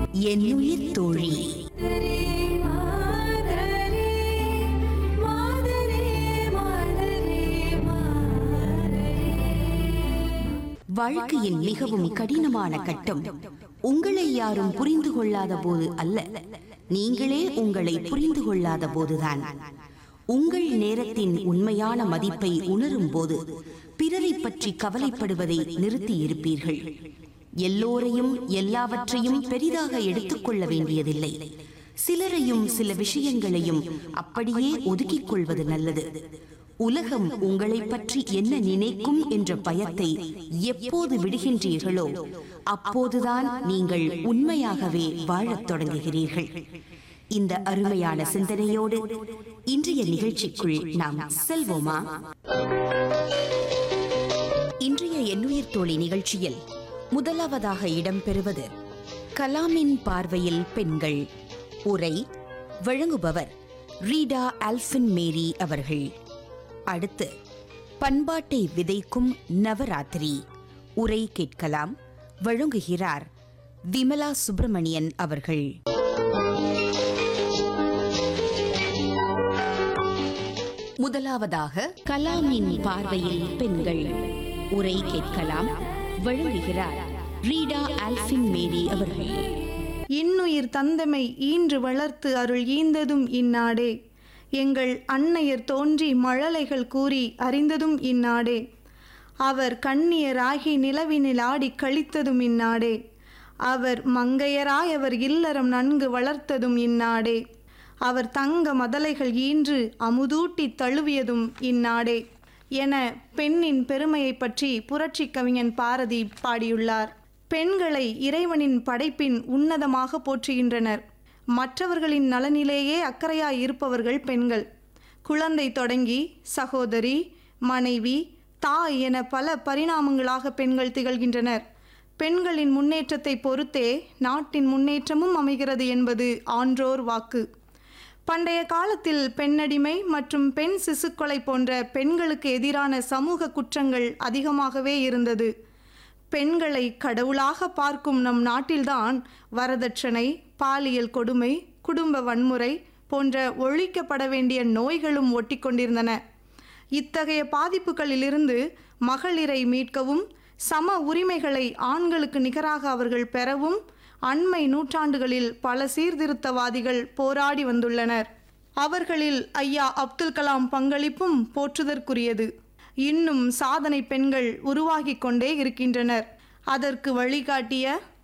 என்னுயிர் தோழி வாழ்க்கையின் மிகவும் கடினமான கட்டம் உங்களை யாரும் புரிந்து கொள்ளாத போது அல்ல நீங்களே உங்களை புரிந்து கொள்ளாத போதுதான் உங்கள் நேரத்தின் உண்மையான மதிப்பை உணரும் போது பிறரை பற்றி கவலைப்படுவதை நிறுத்தி இருப்பீர்கள் எல்லோரையும் எல்லாவற்றையும் பெரிதாக எடுத்துக்கொள்ள வேண்டியதில்லை சிலரையும் சில விஷயங்களையும் அப்படியே ஒதுக்கிக் கொள்வது நல்லது உலகம் உங்களை பற்றி என்ன நினைக்கும் என்ற பயத்தை எப்போது விடுகின்றீர்களோ அப்போதுதான் நீங்கள் உண்மையாகவே வாழத் தொடங்குகிறீர்கள் இந்த அருமையான சிந்தனையோடு இன்றைய நிகழ்ச்சிக்குள் நாம் செல்வோமா இன்றைய எண்ணுயிர் தோழி நிகழ்ச்சியில் முதலாவதாக இடம்பெறுவது கலாமின் பார்வையில் பெண்கள் உரை வழங்குபவர் ரீடா ஆல்ஃபின் மேரி அவர்கள் அடுத்து பண்பாட்டை விதைக்கும் நவராத்திரி உரை கேட்கலாம் வழங்குகிறார் விமலா சுப்பிரமணியன் அவர்கள் முதலாவதாக கலாமின் பார்வையில் பெண்கள் உரை கேட்கலாம் வழங்குகிறார் ரீடா ஆல்ஃபின் மேரி அவர்கள் இன்னுயிர் தந்தமை ஈன்று வளர்த்து அருள் ஈந்ததும் இந்நாடே எங்கள் அன்னையர் தோன்றி மழலைகள் கூறி அறிந்ததும் இந்நாடே அவர் கண்ணியராகி நிலவினில் ஆடி கழித்ததும் இந்நாடே அவர் மங்கையராய் அவர் இல்லறம் நன்கு வளர்த்ததும் இந்நாடே அவர் தங்க மதலைகள் ஈன்று அமுதூட்டி தழுவியதும் இந்நாடே என பெண்ணின் பெருமையை பற்றி புரட்சி கவிஞன் பாரதி பாடியுள்ளார் பெண்களை இறைவனின் படைப்பின் உன்னதமாக போற்றுகின்றனர் மற்றவர்களின் நலனிலேயே அக்கறையாய் இருப்பவர்கள் பெண்கள் குழந்தை தொடங்கி சகோதரி மனைவி தாய் என பல பரிணாமங்களாக பெண்கள் திகழ்கின்றனர் பெண்களின் முன்னேற்றத்தை பொறுத்தே நாட்டின் முன்னேற்றமும் அமைகிறது என்பது ஆன்றோர் வாக்கு பண்டைய காலத்தில் பெண்ணடிமை மற்றும் பெண் சிசுக்கொலை போன்ற பெண்களுக்கு எதிரான சமூக குற்றங்கள் அதிகமாகவே இருந்தது பெண்களை கடவுளாக பார்க்கும் நம் நாட்டில்தான் வரதட்சணை பாலியல் கொடுமை குடும்ப வன்முறை போன்ற ஒழிக்கப்பட வேண்டிய நோய்களும் ஒட்டிக்கொண்டிருந்தன இத்தகைய பாதிப்புகளிலிருந்து மகளிரை மீட்கவும் சம உரிமைகளை ஆண்களுக்கு நிகராக அவர்கள் பெறவும் அண்மை நூற்றாண்டுகளில் பல சீர்திருத்தவாதிகள் போராடி வந்துள்ளனர் அவர்களில் ஐயா அப்துல் கலாம் பங்களிப்பும் போற்றுதற்குரியது இன்னும் சாதனை பெண்கள் உருவாகிக் கொண்டே இருக்கின்றனர் அதற்கு வழிகாட்டிய